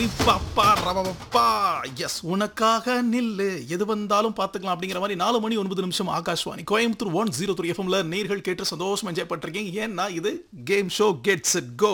பாப்பா ரவப்பா எஸ் உனக்காக நில்லு எது வந்தாலும் பார்த்துக்கலாம் அப்படிங்கிற மாதிரி நாலு மணி ஒன்பது நிமிஷம் Akashvani Coimbatore one zero three எஃப்எம்ல நேர்கள் கேட்டு சந்தோஷம் என்ஜாய் பண்ணிருக்கீங்க ஏன்னா இது game show gets it go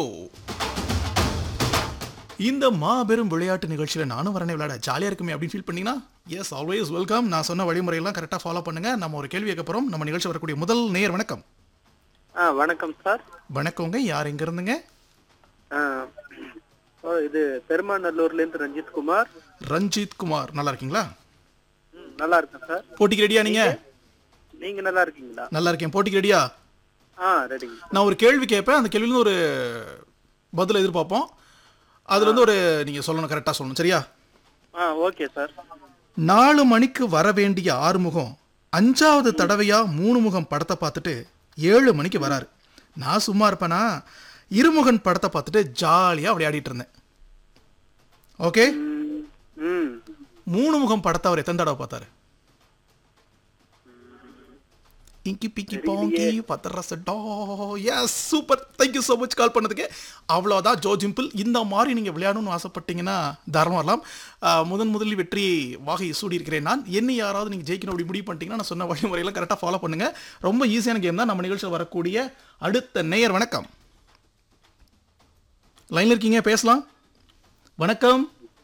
இந்த மாபெரும் விளையாட்டு நிகழ்ச்சியில் நானும் வரனே விளையாட ஜாலியாக இருக்குமே அப்படின்னு ஃபீல் பண்ணீங்கன்னா எஸ் ஆல்வேஸ் வெல்கம் நான் சொன்ன வழிமுறையெல்லாம் கரெக்டாக ஃபாலோ பண்ணுங்க நம்ம ஒரு கேள்வி கேட்க போகிறோம் நம்ம நிகழ்ச்சி வரக்கூடிய முதல் நேர் வணக்கம் ஆ வணக்கம் சார் வணக்கங்க யார் எங்க இருந்துங்க ஆ, ஓ இது பெருமாநல்லூர்லேருந்து ரஞ்சித் குமார் ரஞ்சித் குமார் நல்லா இருக்கீங்களா ம், நல்லா இருக்கேன் சார் போட்டிக்கு ரெடியா நீங்க நீங்க நல்லா இருக்கீங்களா நல்லா இருக்கேன் போட்டிக்கு ரெடியா ஆ ரெடிங்க நான் ஒரு கேள்வி கேட்பேன் அந்த கேள்வியில ஒரு பதில் எதிர்பார்ப்போம் அதுல இருந்து ஒரு நீங்க சொல்லணும் கரெக்டா சொல்லணும் சரியா ஆ ஓகே சார் நாலு மணிக்கு வர வேண்டிய ஆறுமுகம் அஞ்சாவது தடவையா மூணு முகம் படத்தை பார்த்துட்டு ஏழு மணிக்கு வராரு நான் சும்மா இருப்பேனா இருமுகன் படத்தை பார்த்துட்டு ஜாலியா விளையாடிட்டு இருந்தேன் ஓகே ம், ம் மூணு முகம் படத்தை அவர் எத்தனை தடவை பார்த்தாரு இங்கி பிக்கி பாங்கி பத்தரசட்டோ yes super thank you so much call பண்ணதுக்கு அவ்வளோதான் ஜோ ஜிம்பிள் இந்த மாதிரி நீங்கள் விளையாடணும்னு ஆசைப்பட்டீங்கன்னா தாராளமாக வரலாம் ஆஹ், முதன் முதலில் வெற்றி வாகை சூடி இருக்கிறேன் நான் என்ன யாராவது நீங்கள் ஜெயிக்கணும் அப்படி முடிவு பண்ணிட்டீங்கன்னா நான் சொன்ன வழிமுறையெல்லாம் கரெக்டாக ஃபாலோ பண்ணுங்க ரொம்ப ஈஸியான கேம் தான் நம்ம நிகழ்ச்சியில் வரக்கூடிய அடுத்த நேயர் வணக்கம் லைனில் இருக்கீங்க பேசலாம் வணக்கம்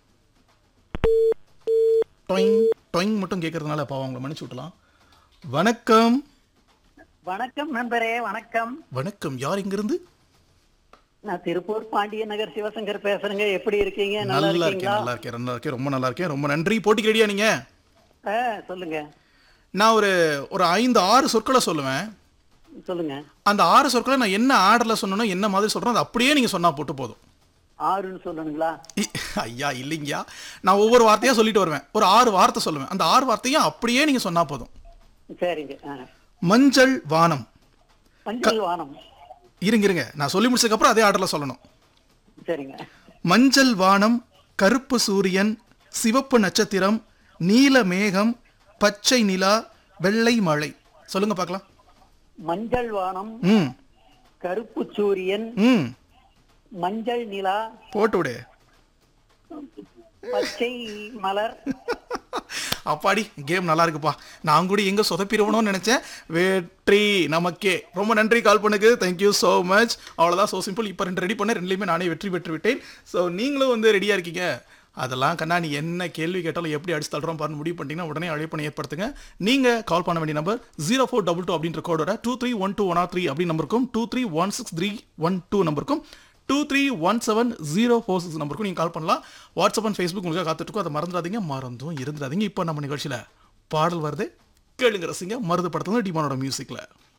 டொயிங் டொயிங் மட்டும் கேட்கறதுனால பாவம் அவங்களை மன்னிச்சு விட்டலாம் வணக்கம் வணக்கம் நண்பரே வணக்கம் வணக்கம் யார் இங்கிருந்து நான் திருப்பூர் பாண்டிய நகர் சிவசங்கர் பேசுறேங்க எப்படி இருக்கீங்க நல்லா நல்லா இருக்கேன் இருக்கீங்களா நல்லா இருக்கேன் நல்லா இருக்கேன் ரொம்ப நல்லா இருக்கேன் ரொம்ப நன்றி போட்டிக்கு ரெடியா நீங்க ஆ, சொல்லுங்க நான் ஒரு ஒரு ஐந்து ஆறு சொற்களை சொல்லுவேன் சொல்லுங்க அந்த ஆறு சொற்களை நான் என்ன ஆர்டர்ல சொன்னனோ என்ன மாதிரி சொல்றேன் அது அப்படியே நீங்க சொன்னா போட்டு போதும் ஆறுன்னு சொல்லணுங்களா இ- ஐயா இல்லைங்கய்யா நான் ஒவ்வொரு வார்த்தையா சொல்லிட்டு வருவேன் ஒரு ஆறு வார்த்தை சொல்லுவேன் அந்த ஆறு வார்த்தையும் அப்படியே நீங்க சொன்னா போதும் சரிங்க ஆ. மஞ்சள் வானம் மஞ்சள் வானம் இருங்க இருங்க நான் சொல்லி முடிச்சதுக்கு அப்புறம் அதே ஆர்டர்ல சொல்லணும் சரிங்க மஞ்சள் வானம் கருப்பு சூரியன் சிவப்பு நட்சத்திரம் நீல மேகம் பச்சை நிலா வெள்ளை மழை சொல்லுங்க பார்க்கலாம் மஞ்சள் வானம் ம் கருப்பு சூரியன் ம் மஞ்சள் நிலா போட்டு விடு பச்சை மலர் அப்பாடி கேம் நல்லா இருக்குப்பா நான் கூட எங்க சொதப்பிடுவணும்னு நினைச்சேன் வெற்றி நமக்கே ரொம்ப நன்றி கால் பண்ணுக்கு தேங்க்யூ ஸோ மச் அவ்வளோதான் ஸோ சிம்பிள் இப்போ ரெண்டு ரெடி பண்ண ரெண்டுலையுமே நானே வெற்றி பெற்று விட்டேன் ஸோ நீங்களும் வந்து ரெடியாக இருக்கீங்க அதெல்லாம் கண்ணா நீ என்ன கேள்வி கேட்டாலும் எப்படி அடிச்சு தள்ளுறோம் பாருன்னு முடிவு பண்ணிட்டீங்கன்னா உடனே அழைப்பணி ஏற்படுத்துங்க நீங்கள் கால் பண்ண வேண்டிய number zero four double two அப்படின்ற கோடோட two three one two one three அப்படி நம்பருக்கும் two three one six three one two நம்பருக்கும் two three one seven zero four six நம்பருக்கும் நீங்கள் கால் பண்ணலாம் வாட்ஸ்அப் அண்ட் ஃபேஸ்புக் உங்களுக்கு காத்துட்டு அதை மறந்துடாதீங்க மறந்தும் இருந்துடாதீங்க இப்போ நம்ம நிகழ்ச்சியில் பாடல் வருது கேளுங்க ரசிங்க மருது படத்துல டிமானோட மியூசிக்கில்